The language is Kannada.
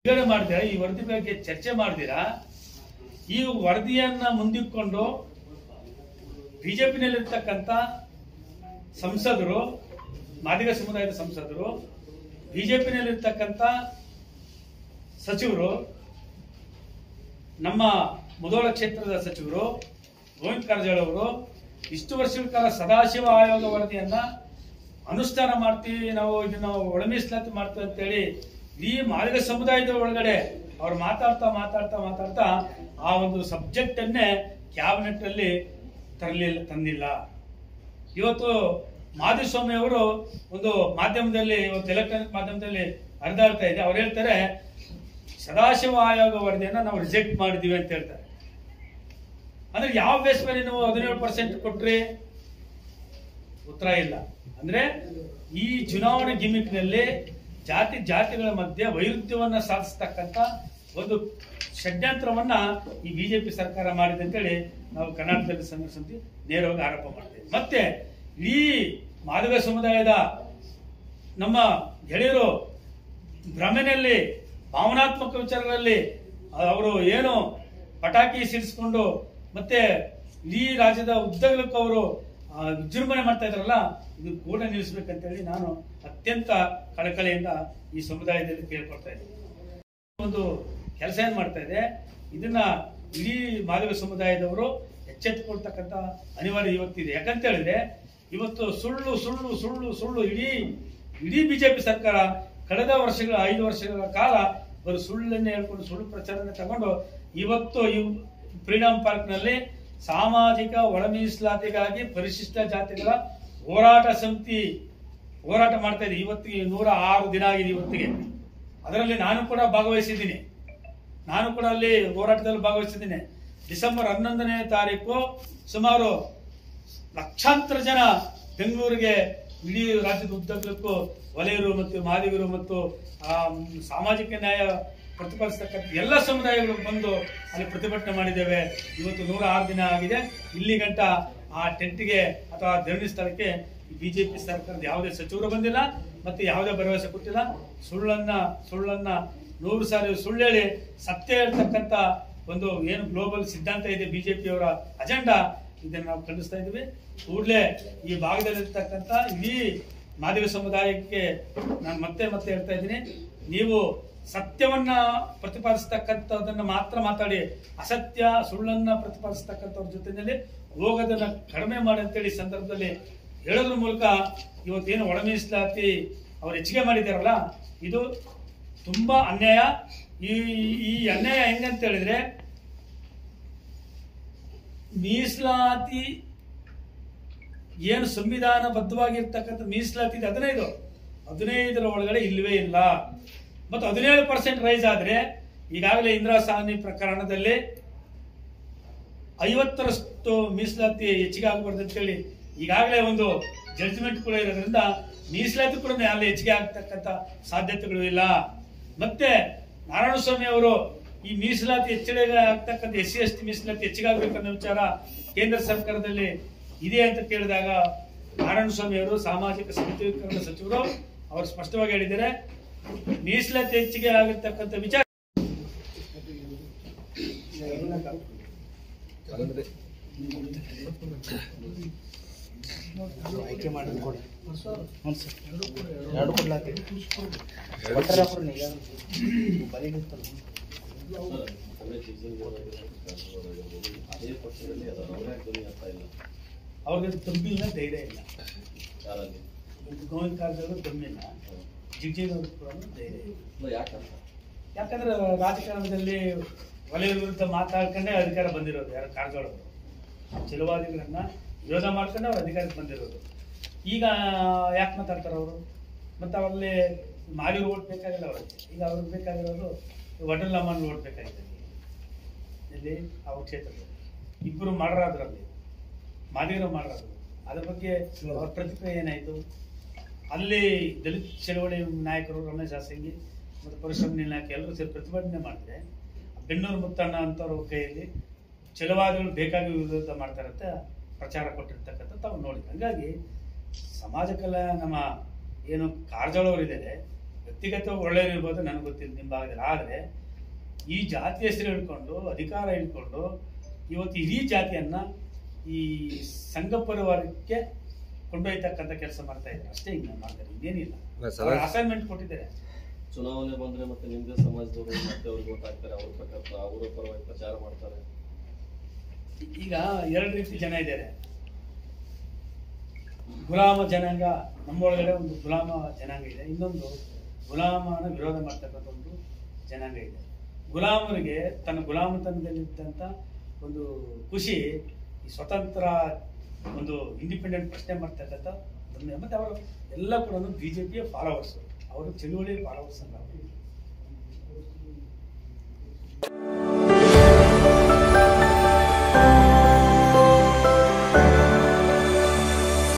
ಬಿಡುಗಡೆ ಮಾಡ್ತೀರಾ ಈ ವರದಿ ಬಗ್ಗೆ ಚರ್ಚೆ ಮಾಡ್ತೀರಾ ಈ ವರದಿಯನ್ನ ಮುಂದಿಟ್ಕೊಂಡು ಬಿಜೆಪಿನಲ್ಲಿರ್ತಕ್ಕಂಥ ಸಂಸದರು ಮಾದಿಗ ಸಮುದಾಯದ ಸಂಸದರು ಬಿಜೆಪಿನಲ್ಲಿರ್ತಕ್ಕಂಥ ಸಚಿವರು ನಮ್ಮ ಮುಧೋಳ ಕ್ಷೇತ್ರದ ಸಚಿವರು ಗೋವಿಂದ ಕಾರಜೋಳ ಅವರು ಇಷ್ಟು ವರ್ಷಗಳ ಕಾಲ ಸದಾಶಿವ ಆಯೋಗ ವರದಿಯನ್ನ ಅನುಷ್ಠಾನ ಮಾಡ್ತೀವಿ ನಾವು ಇದನ್ನ ಒಳ ಮೀಸಲಾತಿ ಮಾಡ್ತೀವಿ ಅಂತೇಳಿ ಈ ಮಾದಿಗ ಸಮುದಾಯದ ಒಳಗಡೆ ಅವ್ರು ಮಾತಾಡ್ತಾ ಮಾತಾಡ್ತಾ ಮಾತಾಡ್ತಾ ಆ ಒಂದು ಸಬ್ಜೆಕ್ಟ್ ಅನ್ನೇ ಕ್ಯಾಬಿನೆಟ್ ಅಲ್ಲಿ ತರಲಿಲ್ಲ ತಂದಿಲ್ಲ ಇವತ್ತು ಮಾಧುಸ್ವಾಮಿ ಅವರು ಒಂದು ಮಾಧ್ಯಮದಲ್ಲಿ ಇವತ್ತು ಎಲೆಕ್ಟ್ರಾನಿಕ್ ಮಾಧ್ಯಮದಲ್ಲಿ ಹರಿದಾಡ್ತಾ ಇದೆ ಅವ್ರು ಹೇಳ್ತಾರೆ ಸದಾಶಿವ ಆಯೋಗ ವರದಿಯನ್ನ ನಾವು ರಿಜೆಕ್ಟ್ ಮಾಡಿದೀವಿ ಅಂತ ಹೇಳ್ತಾರೆ ಅಂದ್ರೆ ಯಾವ ಬೇಸ್ ಮೇಲೆ ನೀವು ಹದಿನೇಳು ಪರ್ಸೆಂಟ್ ಕೊಟ್ರಿ ಉತ್ತರ ಇಲ್ಲ ಅಂದ್ರೆ ಈ ಚುನಾವಣೆ ಗಿಮಿಕ್ನಲ್ಲಿ ಜಾತಿ ಜಾತಿಗಳ ಮಧ್ಯೆ ವೈರುಧ್ಯವನ್ನ ಸಾಧಿಸ್ತಕ್ಕಂಥ ಒಂದು ಷಡ್ಯಂತ್ರವನ್ನ ಈ ಬಿಜೆಪಿ ಸರ್ಕಾರ ಮಾಡಿದೆ ಅಂತೇಳಿ ನಾವು ಕರ್ನಾಟಕದಲ್ಲಿ ಸಂಘರ್ಷ ಸಮಿತಿ ನೇರವಾಗಿ ಆರೋಪ ಮಾಡ್ತೇವೆ ಮತ್ತೆ ಇಡೀ ಮಾದಿಗ ಸಮುದಾಯದ ನಮ್ಮ ಗೆಳೆಯರು ಭ್ರಮೆನಲ್ಲಿ ಭಾವನಾತ್ಮಕ ವಿಚಾರಗಳಲ್ಲಿ ಅವರು ಏನು ಪಟಾಕಿ ಸಿಡಿಸ್ಕೊಂಡು ಮತ್ತೆ ಇಡೀ ರಾಜ್ಯದ ಉದ್ದಗಲಕ್ಕೂ ಅವರು ಆ, ವಿಜೃಂಭಣೆ ಮಾಡ್ತಾ ಇದ್ರಲ್ಲ ಇದು ಕೂಡ ನಿಲ್ಲಿಸ್ಬೇಕಂತೇಳಿ ನಾನು ಅತ್ಯಂತ ಕಳಕಳಿಯಿಂದ ಈ ಸಮುದಾಯದಲ್ಲಿ ಕೇಳ್ಕೊಳ್ತಾ ಇದ್ದೀನಿ ಒಂದು ಕೆಲಸ ಏನ್ ಮಾಡ್ತಾ ಇದೆ ಇದನ್ನ ಇಡೀ ಮಾದಿಗ ಸಮುದಾಯದವರು ಎಚ್ಚೆತ್ತುಕೊಳ್ತಕ್ಕಂಥ ಅನಿವಾರ್ಯ ಇವತ್ತಿದೆ ಯಾಕಂತ ಹೇಳಿದ್ರೆ ಇವತ್ತು ಸುಳ್ಳು ಸುಳ್ಳು ಸುಳ್ಳು ಸುಳ್ಳು ಇಡೀ ಇಡೀ ಬಿಜೆಪಿ ಸರ್ಕಾರ ಕಳೆದ ವರ್ಷಗಳ ಐದು ವರ್ಷಗಳ ಕಾಲ ಬರೀ ಸುಳ್ಳನ್ನೇ ಹೇಳ್ಕೊಂಡು ಸುಳ್ಳು ಪ್ರಚಾರನೆ ತಗೊಂಡು ಇವತ್ತು ಇವ್ ಫ್ರೀಡಂ ಪಾರ್ಕ್ ನಲ್ಲಿ ಸಾಮಾಜಿಕ ಒಳ ಮೀಸಲಾತಿಗಾಗಿ ಪರಿಶಿಷ್ಟ ಜಾತಿಗಳ ಹೋರಾಟ ಸಮಿತಿ ಹೋರಾಟ ಮಾಡ್ತಾ ಇದೆ ಇವತ್ತಿಗೆ ನೂರ ಆರು ದಿನ ಆಗಿದೆ ಇವತ್ತಿಗೆ ಅದರಲ್ಲಿ ನಾನು ಕೂಡ ಭಾಗವಹಿಸಿದ್ದೀನಿ ನಾನು ಕೂಡ ಅಲ್ಲಿ ಹೋರಾಟದಲ್ಲಿ ಭಾಗವಹಿಸಿದ್ದೀನಿ ಡಿಸೆಂಬರ್ ಹನ್ನೊಂದನೇ ತಾರೀಕು ಸುಮಾರು ಲಕ್ಷಾಂತರ ಜನ ಬೆಂಗಳೂರಿಗೆ ಇಡೀ ರಾಜ್ಯದ ಉದ್ದಗಲಕ್ಕೂ ವಲಯರು ಮತ್ತು ಮಾದಿಗರು ಮತ್ತು ಆ, ಮ್, ಸಾಮಾಜಿಕ ನ್ಯಾಯ ಪ್ರತಿಪಾದಿಸ್ತಕ್ಕಂಥ ಎಲ್ಲ ಸಮುದಾಯಗಳು ಬಂದು ಅಲ್ಲಿ ಪ್ರತಿಭಟನೆ ಮಾಡಿದ್ದೇವೆ ಇವತ್ತು ನೂರ ಆರು ದಿನ ಆಗಿದೆ ಇಲ್ಲಿ ಗಂಟ ಆ ಟೆಂಟ್ಗೆ ಅಥವಾ ಧರಣಿ ಸ್ಥಳಕ್ಕೆ ಬಿಜೆಪಿ ಸರ್ಕಾರದ ಯಾವುದೇ ಸಚಿವರು ಬಂದಿಲ್ಲ ಮತ್ತೆ ಯಾವುದೇ ಭರವಸೆ ಕೊಟ್ಟಿಲ್ಲ ಸುಳ್ಳನ್ನ ಸುಳ್ಳನ್ನ ನೂರು ಸಾರಿ ಸುಳ್ಳು ಹೇಳಿ ಸತ್ಯ ಹೇಳ್ತಕ್ಕಂಥ ಒಂದು ಏನು ಗ್ಲೋಬಲ್ ಸಿದ್ಧಾಂತ ಇದೆ ಬಿಜೆಪಿಯವರ ಅಜೆಂಡಾ ಇದನ್ನ ನಾವು ಖಂಡಿಸ್ತಾ ಇದ್ದೀವಿ ಕೂಡಲೇ ಈ ಭಾಗದಲ್ಲಿರ್ತಕ್ಕಂಥ ಇಡೀ ಮಾದಿಗ ಸಮುದಾಯಕ್ಕೆ ನಾನು ಮತ್ತೆ ಮತ್ತೆ ಹೇಳ್ತಾ ಇದ್ದೀನಿ ನೀವು ಸತ್ಯವನ್ನ ಪ್ರತಿಪಾದಿಸ್ತಕ್ಕಂಥದ್ದನ್ನ ಮಾತ್ರ ಮಾತಾಡಿ ಅಸತ್ಯ ಸುಳ್ಳನ್ನ ಪ್ರತಿಪಾದಿಸ್ತಕ್ಕಂಥವ್ರ ಜೊತೆಯಲ್ಲಿ ಹೋಗೋದನ್ನ ಕಡಿಮೆ ಮಾಡಿ ಅಂತೇಳಿ ಈ ಸಂದರ್ಭದಲ್ಲಿ ಹೇಳೋದ್ರ ಮೂಲಕ ಇವತ್ತೇನು ಒಳ ಮೀಸಲಾತಿ ಅವ್ರು ಹೆಚ್ಚಿಗೆ ಮಾಡಿದಾರಲ್ಲ ಇದು ತುಂಬಾ ಅನ್ಯಾಯ ಈ ಈ ಅನ್ಯಾಯ ಹೆಂಗಂತ ಹೇಳಿದ್ರೆ ಮೀಸಲಾತಿ ಏನು ಸಂವಿಧಾನಬದ್ಧವಾಗಿರ್ತಕ್ಕಂಥ ಮೀಸಲಾತಿ ಇದೆ ಹದಿನೈದು ಹದಿನೈದರ ಒಳಗಡೆ ಇಲ್ಲವೇ ಇಲ್ಲ ಮತ್ತು ಹದಿನೇಳು ಪರ್ಸೆಂಟ್ ರೈಸ್ ಆದ್ರೆ ಈಗಾಗಲೇ ಇಂದಿರಾ ಸಾಹ್ನಿ ಪ್ರಕರಣದಲ್ಲಿ ಐವತ್ತರಷ್ಟು ಮೀಸಲಾತಿ ಹೆಚ್ಚಿಗೆ ಆಗಬಾರ್ದು ಅಂತೇಳಿ ಈಗಾಗಲೇ ಒಂದು ಜಡ್ಜ್ಮೆಂಟ್ ಕೂಡ ಇರೋದ್ರಿಂದ ಮೀಸಲಾತಿ ಕೂಡ ಅಲ್ಲಿ ಹೆಚ್ಚಿಗೆ ಆಗ್ತಕ್ಕಂಥ ಸಾಧ್ಯತೆಗಳು ಇಲ್ಲ ಮತ್ತೆ ನಾರಾಯಣಸ್ವಾಮಿ ಅವರು ಈ ಮೀಸಲಾತಿ ಹೆಚ್ಚಳ ಆಗ್ತಕ್ಕಂಥ ಎಸ್ ಸಿ ಎಸ್ ಟಿ ಮೀಸಲಾತಿ ಹೆಚ್ಚಿಗೆ ಆಗ್ಬೇಕನ್ನೋ ವಿಚಾರ ಕೇಂದ್ರ ಸರ್ಕಾರದಲ್ಲಿ ಇದೆ ಅಂತ ಕೇಳಿದಾಗ ನಾರಾಯಣಸ್ವಾಮಿ ಅವರು ಸಾಮಾಜಿಕ ಸಬಲೀಕರಣ ಸಚಿವರು ಅವರು ಸ್ಪಷ್ಟವಾಗಿ ಹೇಳಿದ್ದಾರೆ ಮೀಸಲಾತಿ ಹೆಚ್ಚಿಗೆ ಆಗಿರ್ತಕ್ಕಂಥ ವಿಚಾರ ಆಯ್ಕೆ ಮಾಡಿ ಕೊಡಿ ಹ್ಞೂ ಸರ್ ಎರಡು ಕೊಡ್ಲಾತಿ ಒಟ್ಟರಪ್ಪ ಈಗ ಬರೀ ಗೊತ್ತಲ್ಲ ಅದೇ ಪಕ್ಷದಲ್ಲಿ ಅದು ಅವರೇ ಧ್ವನಿ ಆಗ್ತಾ ಇಲ್ಲ ಅವ್ರಿಗೆ ತುಂಬಿಲ್ಲ ಧೈರ್ಯ ಇಲ್ಲ ಯಾರಲ್ಲಿ ಗೋವಿಂದ ಕಾರಜೋಳ ತುಂಬಿಲ್ಲ ಜಿಗ್ಜಿಗ್ ಅವ್ರಿಗೆ ಕೂಡ ಧೈರ್ಯ ಇಲ್ಲ ಇಲ್ಲ ಯಾಕಂತ ಯಾಕಂದ್ರೆ ರಾಜಕಾರಣದಲ್ಲಿ ವಲಯ ವಿರುದ್ಧ ಮಾತಾಡ್ಕೊಂಡೇ ಅಧಿಕಾರ ಬಂದಿರೋದು ಯಾರು ಕಾರಜೋಳ ಅವರು ಚೆಲುವಾದಿಗಳನ್ನ ವಿರೋಧ ಮಾಡ್ಕೊಂಡೆ ಅವ್ರು ಅಧಿಕಾರಕ್ಕೆ ಬಂದಿರೋದು ಈಗ ಯಾಕೆ ಮಾತಾಡ್ತಾರೆ ಅವರು ಮತ್ತೆ ಅವರಲ್ಲಿ ಮಾರಿಯವ್ರು ಓಟ್ ಬೇಕಾಗಿಲ್ಲ ಅವ್ರಿಗೆ ಈಗ ಅವ್ರಿಗೆ ಬೇಕಾಗಿರೋದು ವಡಲ್ ಲಮ್ಮನ್ ಓಟ್ ಬೇಕಾಗಿದೆ ಇಲ್ಲಿ ಅವ್ರ ಕ್ಷೇತ್ರದಲ್ಲಿ ಇಬ್ಬರು ಮಾಡರಾದ್ರಲ್ಲಿ ಮಾದಿಗರು ಮಾಡರಾದ್ರು ಅದ್ರ ಬಗ್ಗೆ ಅವ್ರ ಪ್ರತಿಕ್ರಿಯೆ ಏನಾಯ್ತು ಅಲ್ಲಿ ದಲಿತ ಚಳವಳಿ ನಾಯಕರು ರಮೇಶ್ ಹಾಸಂಗಿ ಮತ್ತು ಪರಶುರಾಮ ನಾಯಕ ಎಲ್ಲರೂ ಸೇರಿ ಪ್ರತಿಭಟನೆ ಮಾಡಿದ್ರೆ ಬೆನ್ನೂರು ಮುತ್ತಣ್ಣ ಅಂತವ್ರ ಕೈಯಲ್ಲಿ ಚಲವಾದಿಗಳು ಬೇಕಾಗಿ ವಿರೋಧ ಮಾಡ್ತಾರೆ ಅಂತ ಪ್ರಚಾರ ಕೊಟ್ಟಿರ್ತಕ್ಕಂಥ ತಾವು ನೋಡಿ ಹಂಗಾಗಿ ಸಮಾಜ ಕಲ್ಯಾಣ ನಮ್ಮ ಏನು ಕಾರಜೋಳವರಿದ್ದಾರೆ ವ್ಯಕ್ತಿಗತವಾಗಿ ಒಳ್ಳೆಯದಿರ್ಬೋದು ನನಗೆ ಗೊತ್ತಿಲ್ಲ ನಿಮ್ಮ ಭಾಗದಲ್ಲಿ ಆದರೆ ಈ ಜಾತಿ ಹೆಸರು ಹಿಡ್ಕೊಂಡು ಅಧಿಕಾರ ಹಿಡ್ಕೊಂಡು ಇವತ್ತು ಇಡೀ ಜಾತಿಯನ್ನ ಈ ಸಂಘ ಪರಿವಾರಕ್ಕೆ ಕೊಂಡೊಯ್ತಕ್ಕಂಥ ಕೆಲಸ ಮಾಡ್ತಾ ಇದ್ದಾರೆ ಅಷ್ಟೇ ಈಗ ನಾನು ಮಾಡ್ತಾರೆ ಇನ್ನೇನಿಲ್ಲ ಅಲ್ಲ, ಸದಾ- ಅಸೈನ್ಮೆಂಟ್ ಕೊಟ್ಟಿದ್ದಾರೆ ಚುನಾವಣೆ ಬಂದ್ರೆ ಮತ್ತೆ ನಿಮ್ದೇ ಸಮಾಜದವರು ಮತ್ತೆ ಅವ್ರಿಗೆ ಗೊತ್ತಾಗ್ತಾರೆ ಅವ್ರ ಪ್ರಕಾರ ಅವರ ಪರವಾಗಿ ಪ್ರಚಾರ ಮಾಡ್ತಾರೆ ಈಗ ಎರಡು ರೀತಿ ಜನ ಇದ್ದಾರೆ ಗುಲಾಮ ಜನಾಂಗ ನಮ್ಮೊಳಗಡೆ ಒಂದು ಗುಲಾಮ ಜನಾಂಗ ಇದೆ ಇನ್ನೊಂದು ಗುಲಾಮನ ವಿರೋಧ ಮಾಡ್ತಕ್ಕಂಥ ಒಂದು ಜನಾಂಗ ಇದೆ ಗುಲಾಮರಿಗೆ ತನ್ನ ಗುಲಾಮತನದಲ್ಲಿದ್ದಂಥ ಒಂದು ಖುಷಿ ಈ ಸ್ವತಂತ್ರ ಒಂದು ಇಂಡಿಪೆಂಡೆಂಟ್ ಪ್ರಶ್ನೆ ಮಾಡ್ತಕ್ಕಂಥ ಒಂದು- ಮತ್ತೆ ಅವರು ಎಲ್ಲ ಕೂಡ ಬಿ ಜೆ ಪಿಯ ಫಾಲೋವರ್ಸ್ ಅವರು ಚಳುವಳಿ ಫಾಲೋವರ್ಸ್ ಅಂತ ಅವರು